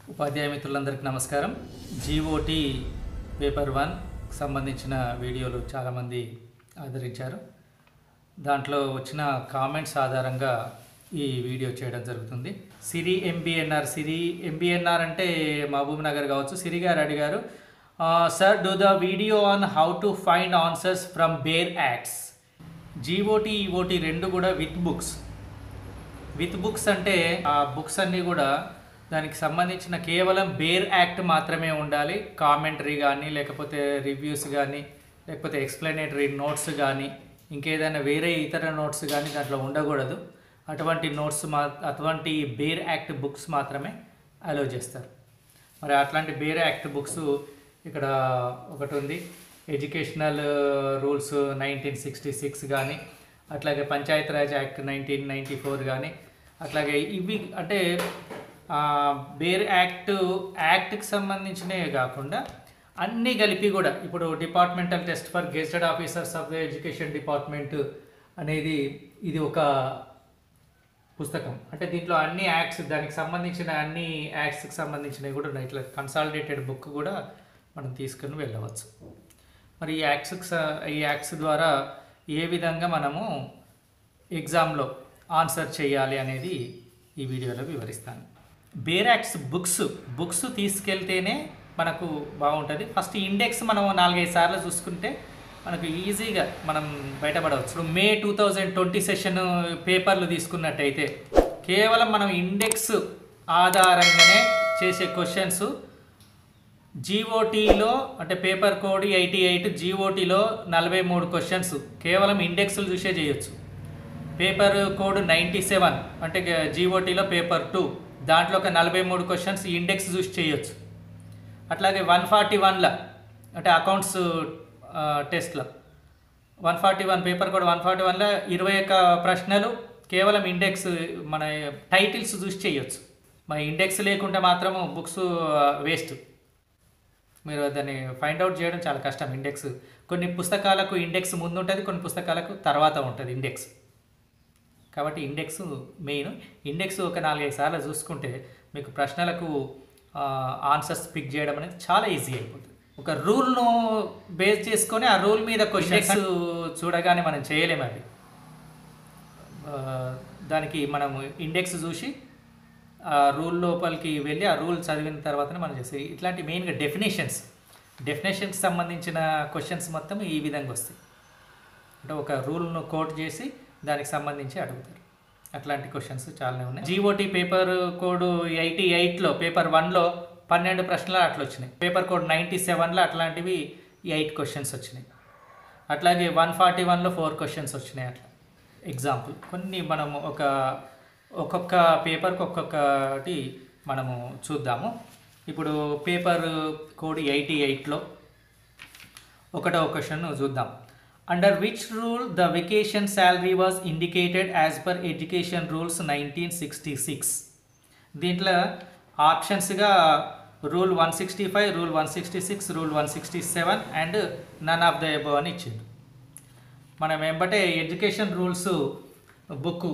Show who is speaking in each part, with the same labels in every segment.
Speaker 1: ఉపాధ్యాయ మిత్రులందరికీ నమస్కారం జీఓటీ పేపర్ వన్ సంబంధించిన వీడియోలు చాలామంది ఆదరించారు దాంట్లో వచ్చిన కామెంట్స్ ఆధారంగా ఈ వీడియో చేయడం జరుగుతుంది సిరి ఎంబీఎన్ఆర్ సిరి ఎంబీఎన్ఆర్ అంటే మహబూబ్ నగర్ కావచ్చు సిరి గారు అడిగారు sir do the video on how to find answers from bare acts GOT EOT రెండు కూడా విత్ బుక్స్ విత్ బుక్స్ అంటే ఆ బుక్స్ అన్నీ కూడా దానికి సంబంధించిన కేవలం బేర్ యాక్ట్ మాత్రమే ఉండాలి కామెంటరీ కానీ లేకపోతే రివ్యూస్ కానీ లేకపోతే ఎక్స్ప్లెనేటరీ నోట్స్ కానీ ఇంకేదైనా వేరే ఇతర నోట్స్ కానీ దాంట్లో ఉండకూడదు అటువంటి నోట్స్ మా అటువంటి బేర్ యాక్ట్ బుక్స్ మాత్రమే అలో చేస్తారు మరి అట్లాంటి బేర్ యాక్ట్ బుక్స్ ఇక్కడ ఒకటి ఉంది educational rules nineteen sixty six కానీ అట్లాగే Panchayati Raj act nineteen ninety four కానీ అట్లాగే ఇవి అంటే ఆ, బేర్ యాక్ట్ యాక్ట్కి సంబంధించినవే కాకుండా అన్నీ కలిపి కూడా ఇప్పుడు departmental test for gazetted officers of the education department అనేది ఇది ఒక పుస్తకం అంటే దీంట్లో అన్ని యాక్ట్స్ దానికి సంబంధించిన అన్ని యాక్ట్స్కి సంబంధించినవి కూడా ఉన్నాయి ఇట్లా కన్సాలిడేటెడ్ బుక్ కూడా మనం తీసుకుని వెళ్ళవచ్చు మరి ఈ యాక్ట్స్కి స- ఈ యాక్ట్స్ ద్వారా ఏ విధంగా మనము ఎగ్జామ్లో ఆన్సర్ చేయాలి అనేది ఈ వీడియోలో వివరిస్తాను బేర్ యాక్ట్స్ బుక్స్ బుక్స్ తీసుకెళ్తేనే మనకు బాగుంటుంది ఫస్ట్ ఇండెక్స్ మనం నాలుగైదు సార్లు చూసుకుంటే మనకు ఈజీగా మనం బయటపడవచ్చు ఇప్పుడు May two thousand twenty session పేపర్లు తీసుకున్నట్టయితే కేవలం మనం ఇండెక్స్ ఆధారంగానే చేసే క్వశ్చన్స్ జీఓటీలో అంటే పేపర్ కోడ్ ఎయిటీ ఎయిట్ జీఓటీలో నలభై మూడు క్వశ్చన్స్ కేవలం ఇండెక్స్లు చూసే చేయొచ్చు పేపర్ కోడ్ నైంటీ సెవెన్ అంటే జీఓటీలో పేపర్ టూ దాంట్లో ఒక నలభై మూడు క్వశ్చన్స్ ఇండెక్స్ చూసి చేయొచ్చు అట్లాగే వన్ ఫార్టీ వన్లో అంటే అకౌంట్స్ టెస్ట్లో one forty one paper code one forty వన్లో ఇరవై ఒక్క ప్రశ్నలు కేవలం ఇండెక్స్ మన టైటిల్స్ చూసి చేయొచ్చు మన ఇండెక్స్ లేకుంటే మాత్రము బుక్స్ వేస్ట్ మీరు దాన్ని ఫైండ్ అవుట్ చేయడం చాలా కష్టం ఇండెక్స్ కొన్ని పుస్తకాలకు ఇండెక్స్ ముందు ఉంటుంది కొన్ని పుస్తకాలకు తర్వాత ఉంటుంది ఇండెక్స్ కాబట్టి ఇండెక్స్ మెయిన్ ఇండెక్స్ ఒక నాలుగైదు సార్లు చూసుకుంటే మీకు ప్రశ్నలకు ఆన్సర్స్ పిక్ చేయడం అనేది చాలా ఈజీ అయిపోతుంది ఒక రూల్ను బేస్ చేసుకొని ఆ రూల్ మీద క్వశ్చన్స్ చూడగానే మనం చేయలేము అవి ఆ, దానికి మనం ఇండెక్స్ చూసి ఆ రూల్ లోపలికి వెళ్ళి ఆ రూల్ చదివిన తర్వాతనే మనం చేస్తాం ఇట్లాంటి మెయిన్గా డెఫినేషన్స్ డెఫినేషన్కి సంబంధించిన క్వశ్చన్స్ మొత్తం ఈ విధంగా వస్తాయి అంటే ఒక రూల్ను కోట్ చేసి దానికి సంబంధించి అడుగుతారు అట్లాంటి క్వశ్చన్స్ చాలానే ఉన్నాయి జీఓటీ పేపర్ కోడ్ ఎయిటీ ఎయిట్లో పేపర్ వన్లో పన్నెండు ప్రశ్నలు అట్లా వచ్చినాయి పేపర్ కోడ్ నైంటీ సెవెన్లో అట్లాంటివి ఎయిట్ క్వశ్చన్స్ వచ్చినాయి అట్లాగే వన్ ఫార్టీ వన్లో ఫోర్ క్వశ్చన్స్ వచ్చినాయి అట్లా ఎగ్జాంపుల్ కొన్ని మనము ఒక ఒక్కొక్క పేపర్కి ఒక్కొక్కటి మనము చూద్దాము ఇప్పుడు పేపర్ కోడ్ ఎయిటీ ఎయిట్లో ఒకటో క్వశ్చన్ చూద్దాం under which rule the vacation salary was indicated as per education rules nineteen sixty six దీంట్లో ఆప్షన్స్గా rule one sixty five rule one sixty six rule one sixty seven and none of the above అని ఇచ్చింది మనం వెంబటే education rules book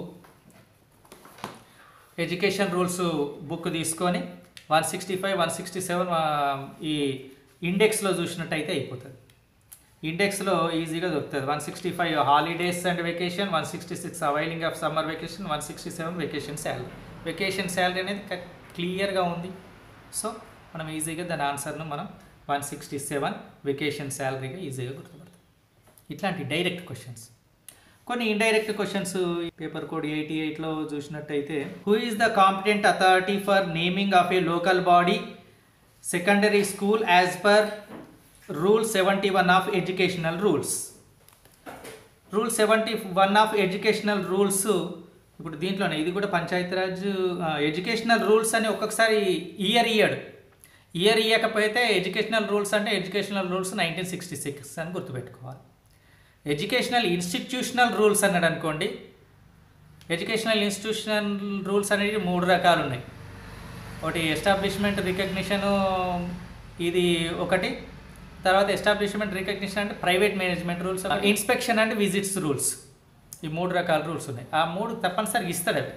Speaker 1: education rules book తీసుకొని one sixty five one sixty seven ఈ ఇండెక్స్లో చూసినట్టయితే అయిపోతుంది ఇండెక్స్లో ఈజీగా దొరుకుతుంది one sixty five holidays and vacation one sixty six availing of summer vacation one sixty seven vacation salary vacation salary అనేది క్లియర్గా ఉంది సో మనం ఈజీగా దాని ఆన్సర్ను మనం వన్ సిక్స్టీ సెవెన్ వెకేషన్ శాలరీగా ఈజీగా గుర్తుపడతాం ఇట్లాంటి డైరెక్ట్ క్వశ్చన్స్ కొన్ని indirect questions paper code eighty ఎయిట్లో చూసినట్టయితే who is the competent authority for naming of a local body secondary school as per rule seventy one of educational rules rule seventy one of educational rules ఇప్పుడు దీంట్లోనే ఇది కూడా Panchayati Raj educational rules అని ఒక్కొక్కసారి year ఇయ్యడు year ఇయ్యకపోతే educational rules అంటే educational rules nineteen sixty six అని గుర్తుపెట్టుకోవాలి ఎడ్యుకేషనల్ ఇన్స్టిట్యూషనల్ రూల్స్ అన్నాడు అనుకోండి ఎడ్యుకేషనల్ ఇన్స్టిట్యూషనల్ రూల్స్ అనేవి మూడు రకాలు ఉన్నాయి ఒకటి ఎస్టాబ్లిష్మెంట్ రికగ్నిషను ఇది ఒకటి తర్వాత ఎస్టాబ్లిష్మెంట్ రికగ్నిషన్ అంటే private management rules inspection and visits rules ఈ మూడు రకాల రూల్స్ ఉన్నాయి ఆ మూడు తప్పనిసరిగా ఇస్తాడు అవి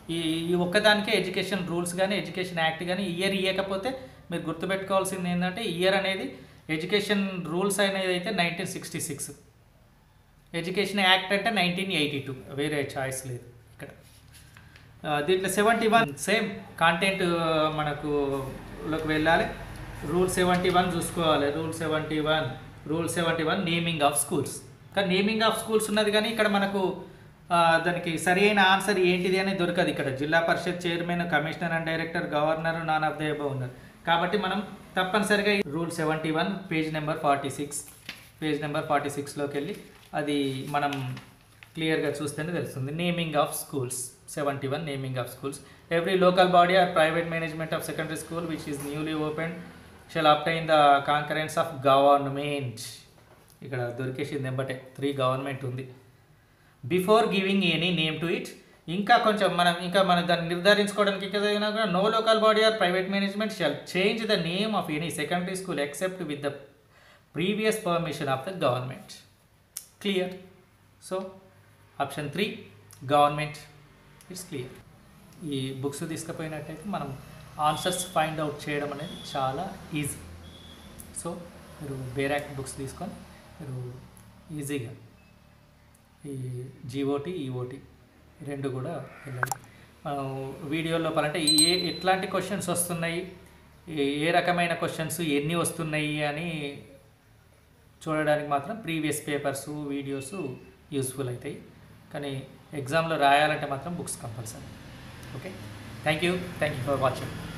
Speaker 1: ఈ ఈ ఒక్కదానికే ఎడ్యుకేషన్ రూల్స్ కానీ ఎడ్యుకేషన్ యాక్ట్ కానీ ఇయర్ ఇవ్వకపోతే మీరు గుర్తుపెట్టుకోవాల్సింది ఏంటంటే ఇయర్ అనేది ఎడ్యుకేషన్ రూల్స్ అనేది అయితే nineteen sixty six education act అంటే నైన్టీన్ ఎయిటీ టూ వేరే చాయిస్ లేదు ఇక్కడ ఆ, దీంట్లో సెవెంటీ వన్ సేమ్ కాంటెంట్ మనకు లోకి వెళ్ళాలి రూల్ సెవెంటీ వన్ చూసుకోవాలి rule seventy one rule seventy one naming of schools కానీ నేమింగ్ ఆఫ్ స్కూల్స్ ఉన్నది కానీ ఇక్కడ మనకు ఆ, దానికి సరి అయిన ఆన్సర్ ఏంటిది అని దొరకదు ఇక్కడ Zilla Parishad chairman commissioner and director governor none of the above ఉన్నారు కాబట్టి మనం తప్పనిసరిగా rule seventy one page number forty six page number forty సిక్స్లోకి వెళ్ళి అది మనం క్లియర్గా చూస్తేనే తెలుస్తుంది naming of schools seventy one naming of schools every local body or private management of secondary school which is newly open shall obtain the concurrence of government ఇక్కడ దొరికేసింది ఎంబటే త్రీ గవర్నమెంట్ ఉంది before giving any name to it ఇంకా కొంచెం మనం ఇంకా మనం దాన్ని నిర్ధారించుకోవడానికి ఇంకా చదివినా కూడా no local body or private management shall change the name of any secondary school except with the previous permission of the government clear so option three government it's clear ఈ బుక్స్ తీసుకుపోయినట్టయితే మనం ఆన్సర్స్ ఫైండ్ అవుట్ చేయడం అనేది చాలా easy so మీరు బేరాక్ books తీసుకొని మీరు ఈజీగా ఈ జీఓటీ ఈఓటీ రెండు కూడా వెళ్ళండి మనం వీడియో లోపలంటే ఏ ఎట్లాంటి క్వశ్చన్స్ వస్తున్నాయి ఏ ఏ రకమైన క్వశ్చన్స్ ఎన్ని వస్తున్నాయి అని చూడడానికి మాత్రం ప్రీవియస్ పేపర్స్ వీడియోస్ యూస్ఫుల్ అవుతాయి కానీ ఎగ్జామ్లో రాయాలంటే మాత్రం books compulsory okay thank you thank you for watching